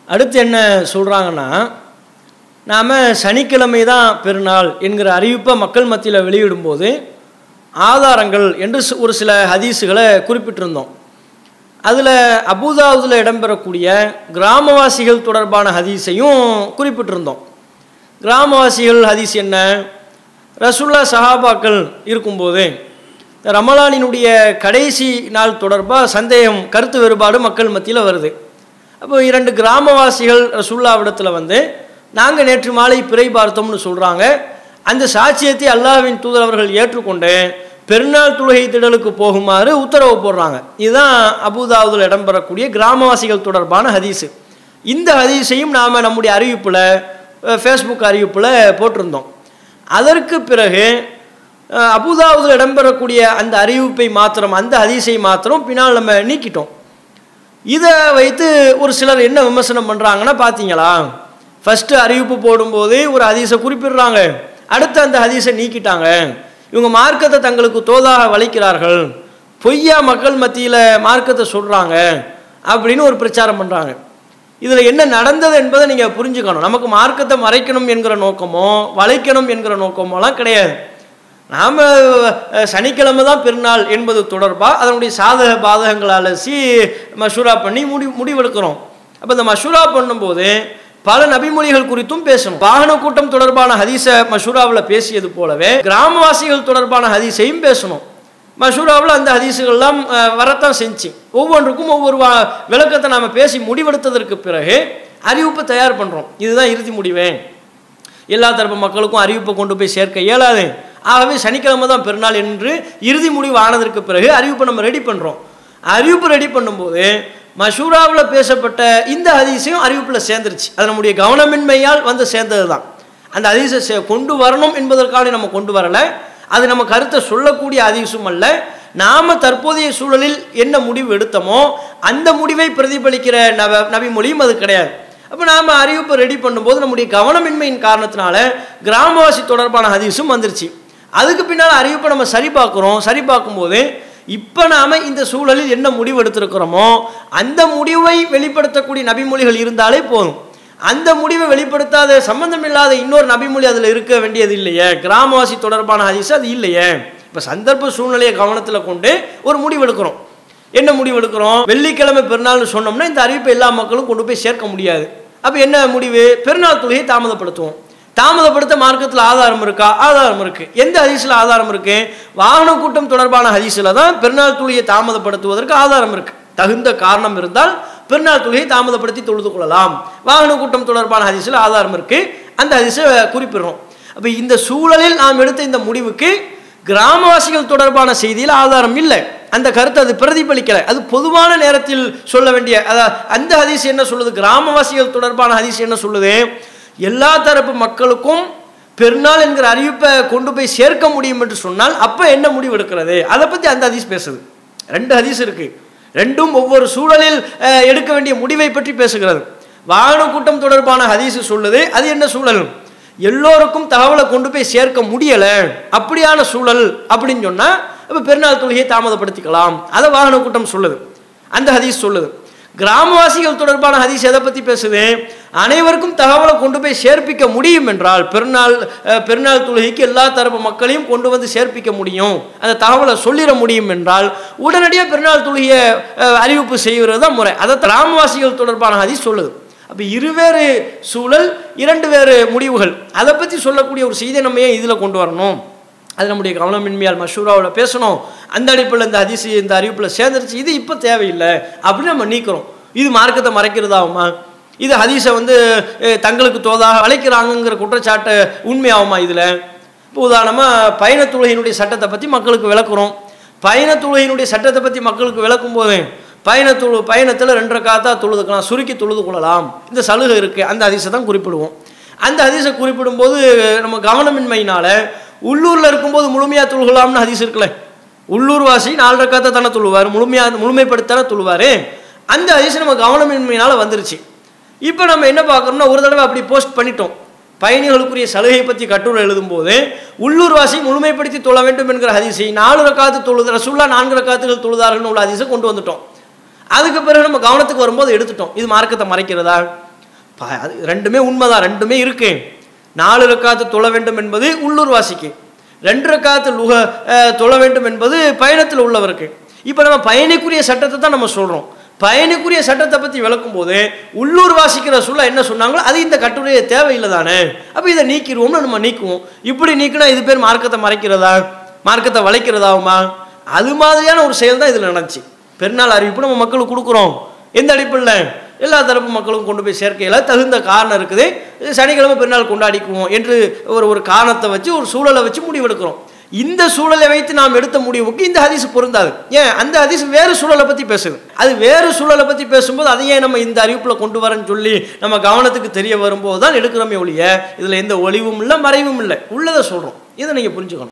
அடுத்து என்ன சொல்கிறாங்கன்னா நாம் சனிக்கிழமை தான் பெருநாள் என்கிற அறிவிப்பை மக்கள் மத்தியில் வெளியிடும்போது ஆதாரங்கள் என்று சி- ஒரு சில ஹதீஸுகளை குறிப்பிட்டிருந்தோம் அதில் அபுதாவுதில் இடம்பெறக்கூடிய கிராமவாசிகள் தொடர்பான ஹதீஸையும் குறிப்பிட்டிருந்தோம் கிராமவாசிகள் ஹதீஸ் என்ன ரசுல்லா சஹாபாக்கள் இருக்கும்போது இந்த ரமலானினுடைய கடைசி நாள் தொடர்பாக சந்தேகம் கருத்து வேறுபாடு மக்கள் மத்தியில் வருது அப்போ இரண்டு கிராமவாசிகள் ரசுல்லாவிடத்தில் வந்து நாங்கள் நேற்று மாலை பிறை பார்த்தோம்னு சொல்கிறாங்க அந்த சாட்சியத்தை அல்லாஹ்வின் தூதர் அவர்கள் ஏற்றுக்கொண்டு பெருநாள் தொழுகை திடலுக்கு போகுமாறு உத்தரவு போடுறாங்க இதுதான் அபுதாவுதில் இடம்பெறக்கூடிய கிராமவாசிகள் தொடர்பான ஹதீஸு இந்த ஹதீஸையும் நாம் நம்முடைய அறிவிப்பில் ஃபேஸ்புக் அறிவிப்பில் போட்டிருந்தோம் அதற்கு பிறகு அஹ், அபுதாவுதில் இடம்பெறக்கூடிய அந்த அறிவிப்பை மாத்திரம் அந்த ஹதீஸை மாத்திரம் பின்னால் நம்ம நீக்கிட்டோம் இதை வைத்து ஒரு சிலர் என்ன விமர்சனம் பண்ணுறாங்கன்னா பார்த்தீங்களா ஃபஸ்ட்டு அறிவிப்பு போடும்போது ஒரு ஹதீஸை குறிப்பிடுறாங்க அடுத்து அந்த ஹதீஸை நீக்கிட்டாங்க இவங்க மார்க்கத்தை தங்களுக்கு தோதாக வளைக்கிறார்கள் பொய்யா மக்கள் மத்தியில் மார்க்கத்தை சொல்கிறாங்க அப்படின்னு ஒரு பிரச்சாரம் பண்ணுறாங்க இதில் என்ன நடந்தது என்பதை நீங்கள் புரிஞ்சுக்கணும் நமக்கு மார்க்கத்தை மறைக்கணும் என்கிற நோக்கமோ வளைக்கணும் என்கிற நோக்கமோலாம் கிடையாது நாம் சனிக்கிழமை தான் பெருநாள் என்பது தொடர்பாக அதனுடைய சாதக பாதகங்களை அலசி மஷூரா பண்ணி முடி முடிவெடுக்கிறோம் அப்போ இந்த மஷூரா பண்ணும்போது பல நபிமொழிகள் குறித்தும் பேசணும் வாகன கூட்டம் தொடர்பான ஹதீஸை மஷூராவில் பேசியது போலவே கிராமவாசிகள் தொடர்பான ஹதீஸையும் பேசணும் மஷூராவில் அந்த ஹதீஸுகள்லாம் அஹ், வரத்தான் செஞ்சு ஒவ்வொன்றுக்கும் ஒவ்வொரு வா- விளக்கத்தை நாம் பேசி முடிவெடுத்ததற்கு பிறகு அறிவிப்பு தயார் பண்ணுறோம் இதுதான் இறுதி முடிவே எல்லா தரப்பு மக்களுக்கும் அறிவிப்பை கொண்டு போய் சேர்க்க இயலாது ஆகவே சனிக்கிழமை தான் பெருநாள் என்று இறுதி முடிவு ஆனதற்கு பிறகு அறிவிப்பை நம்ம ரெடி பண்ணுறோம் அறிவிப்பு ரெடி பண்ணும்போது மஷூராவில் பேசப்பட்ட இந்த ஹதீஸையும் அறிவிப்பில் சேர்ந்துருச்சு அது நம்முடைய கவனமின்மையால் வந்து சேர்ந்தது தான் அந்த ஹதீஸை சே கொண்டு வரணும் என்பதற்காக நம்ம கொண்டு வரலை அது நம்ம கருத்தை சொல்லக்கூடிய ஹதீஸும் அல்ல நாம தற்போதைய சூழலில் என்ன முடிவு எடுத்தோமோ அந்த முடிவை பிரதிபலிக்கிற நவ நபிமொழியும் அது கிடையாது அப்போ நாம் அறிவிப்பை ரெடி பண்ணும்போது நம்முடைய கவனமின்மையின் காரணத்தினால கிராமவாசி தொடர்பான ஹதீஸும் வந்துருச்சு அதுக்கு பின்னால் அறிவிப்பை நம்ம சரி பார்க்குறோம் சரி பார்க்கும்போது இப்போ நாம் இந்த சூழலில் என்ன முடிவு எடுத்திருக்கிறோமோ அந்த முடிவை வெளிப்படுத்தக்கூடிய நபிமொழிகள் இருந்தாலே போதும் அந்த முடிவை வெளிப்படுத்தாத சம்பந்தம் இல்லாத இன்னொரு நபிமொழி அதில் இருக்க வேண்டியது இல்லையே கிராமவாசி தொடர்பான ஹதீஸ் அது இல்லையே இப்போ சந்தர்ப்ப சூழ்நிலையை கவனத்தில் கொண்டு ஒரு முடிவு எடுக்கிறோம் என்ன முடிவு எடுக்கிறோம் வெள்ளிக்கிழமை பெருநாள்னு சொன்னோம்னா இந்த அறிவிப்பை எல்லா மக்களும் கொண்டு போய் சேர்க்க முடியாது அப்போ என்ன முடிவு பெருநாள் தொழுகையை தாமதப்படுத்துவோம் தாமதப்படுத்த மார்க்கத்தில் ஆதாரம் இருக்கா ஆதாரம் இருக்கு எந்த ஹதீஸில் ஆதாரம் இருக்கு வாகன கூட்டம் தொடர்பான ஹதீஸில் தான் பெருநாள் தொழுகையை தாமதப்படுத்துவதற்கு ஆதாரம் இருக்கு தகுந்த காரணம் இருந்தால் பெருநாள் தொழுகையை தாமதப்படுத்தி தொழுது கொள்ளலாம் வாகன கூட்டம் தொடர்பான ஹதீஸில் ஆதாரம் இருக்கு அந்த ஹதீஸை குறிப்பிடுறோம் அப்போ இந்த சூழலில் நாம் எடுத்த இந்த முடிவுக்கு கிராமவாசிகள் தொடர்பான செய்தியில் ஆதாரம் இல்லை அந்த கருத்தை அது பிரதிபலிக்கலை அது பொதுவான நேரத்தில் சொல்ல வேண்டிய அதாவது அந்த ஹதீஸ் என்ன சொல்லுது கிராமவாசிகள் தொடர்பான ஹதீஸ் என்ன சொல்லுது எல்லா தரப்பு மக்களுக்கும் பெருநாள் என்கிற அறிவிப்பை கொண்டு போய் சேர்க்க முடியும் என்று சொன்னால் அப்போ என்ன முடிவு எடுக்கிறது அதை பற்றி அந்த ஹதீஸ் பேசுது ரெண்டு ஹதீஸ் இருக்கு ரெண்டும் ஒவ்வொரு சூழலில் அஹ், எடுக்க வேண்டிய முடிவை பற்றி பேசுகிறது வாகன கூட்டம் தொடர்பான ஹதீஸ் சொல்லுது அது என்ன சூழல் எல்லோருக்கும் தகவலை கொண்டு போய் சேர்க்க முடியலை அப்படியான சூழல் அப்படின்னு சொன்னால் இப்போ பெருநாள் தொழுகையை தாமதப்படுத்திக்கலாம் அதை வாகன கூட்டம் சொல்லுது அந்த ஹதீஸ் சொல்லுது கிராமவாசிகள் தொடர்பான ஹதீஸ் எதை பற்றி பேசுது அனைவருக்கும் தகவலை கொண்டு போய் சேர்ப்பிக்க முடியும் என்றால் பெருநாள் அஹ், பெருநாள் தொழுகைக்கு எல்லா தரப்பு மக்களையும் கொண்டு வந்து சேர்ப்பிக்க முடியும் அந்த தகவலை சொல்லிட முடியும் என்றால் உடனடியாக பெருநாள் தொழுகையை அஹ், அறிவிப்பு செய்கிறது தான் முறை அதை கிராமவாசிகள் தொடர்பான ஹதீஸ் சொல்லுது அப்போ இருவேறு சூழல் இரண்டு வேறு முடிவுகள் அதை பற்றி சொல்லக்கூடிய ஒரு செய்தியை நம்ம ஏன் இதில் கொண்டு வரணும் அது நம்முடைய கவனமின்மையால் மஷூராவில் பேசணும் அந்த அடிப்பில் இந்த ஹதீஸ் இந்த அறிவிப்பில் சேர்ந்துருச்சு இது இப்போ தேவையில்லை அப்படின்னு நம்ம நீக்கிறோம் இது மார்க்கத்தை மறைக்கிறதாகுமா இது ஹதீஸை வந்து அஹ், தங்களுக்கு தோதாக வளைக்கிறாங்கங்கிற குற்றச்சாட்டு உண்மையாகுமா இதில் இப்போ உதாரணமாக பயணத்தொழுகையினுடைய சட்டத்தை பற்றி மக்களுக்கு விளக்குறோம் பயணத்தொழுகையினுடைய சட்டத்தை பற்றி மக்களுக்கு விளக்கும் போது பயணத்தொழு பயணத்தில் ரெண்டரை காத்தா தொழுதுக்கலாம் சுருக்கி தொழுது கொள்ளலாம் இந்த சலுகை இருக்குது அந்த ஹதீஸை தான் குறிப்பிடுவோம் அந்த ஹதீஸை குறிப்பிடும்போது நம்ம கவனமின்மையினால உள்ளூரில் இருக்கும்போது முழுமையாக தொழுகலாம்னு ஹதீஸ் இருக்குல்ல உள்ளூர் வாசி நாலு ரக்காத்தை தானே தொழுவார் முழுமையாக முழுமைப்படுத்தானே தொழுவார் அந்த ஹதீஸ் நம்ம கவனமின்மையினால் வந்துருச்சு இப்போ நம்ம என்ன பார்க்குறோம்னா ஒரு தடவை அப்படி போஸ்ட் பண்ணிட்டோம் பயணிகளுக்குரிய சலுகை பற்றி கட்டுரை எழுதும்போது உள்ளூர் வாசி முழுமைப்படுத்தி தொழ வேண்டும் என்கிற ஹதீஸை நாலு ரக்காத்து தொழுது ரசுல்லா நான்கு ரக்காத்துகள் தொழுதார்கள் உள்ள ஹதீஸை கொண்டு வந்துட்டோம் அதுக்கு பிறகு நம்ம கவனத்துக்கு வரும்போது எடுத்துட்டோம் இது மார்க்கத்தை மறைக்கிறதா ப- அது ரெண்டுமே உண்மைதான் ரெண்டுமே இருக்கு நாலு ரக்காத்து தொழ வேண்டும் என்பது உள்ளூர் வாசிக்கு ரெண்டு ரக்காத்து லுக அஹ், தொழ வேண்டும் என்பது பயணத்தில் உள்ளவருக்கு இப்போ நம்ம பயணிக்குரிய சட்டத்தை தான் நம்ம சொல்கிறோம் பயணிக்குரிய சட்டத்தை பற்றி விளக்கும் போது உள்ளூர் வாசிக்கிற சொல்ல என்ன சொன்னாங்களோ அது இந்த கட்டுரையை தேவையில்லை தானே அப்போ இதை நீக்கிடுவோம்னு நம்ம நீக்குவோம் இப்படி நீக்கினா இது பேர் மார்க்கத்தை மறைக்கிறதா மார்க்கத்தை வளைக்கிறதாவுமா அது மாதிரியான ஒரு செயல் தான் இதில் நடந்துச்சு பெருநாள் அறிவிப்பு நம்ம மக்களுக்கு கொடுக்குறோம் எந்த அடிப்படையில் எல்லா தரப்பு மக்களும் கொண்டு போய் சேர்க்கையில் தகுந்த காரணம் இருக்குது இது சனிக்கிழமை பெருநாள் கொண்டாடிக்குவோம் என்று ஒரு ஒரு காரணத்தை வச்சு ஒரு சூழலை வச்சு முடிவெடுக்கிறோம் இந்த சூழலை வைத்து நாம் எடுத்த முடிவுக்கு இந்த ஹதீஸ் பொருந்தாது ஏன் அந்த ஹதீஸ் வேறு சூழலை பற்றி பேசுது அது வேறு சூழலை பற்றி பேசும்போது அதையே நம்ம இந்த அறிவிப்பில் கொண்டு வரேன்னு சொல்லி நம்ம கவனத்துக்கு தெரிய வரும்போது தான் எடுக்கிறோமே ஒழிய இதில் எந்த ஒளிவும் இல்லை மறைவும் இல்லை உள்ளதை சொல்கிறோம் இதை நீங்கள் புரிஞ்சுக்கணும்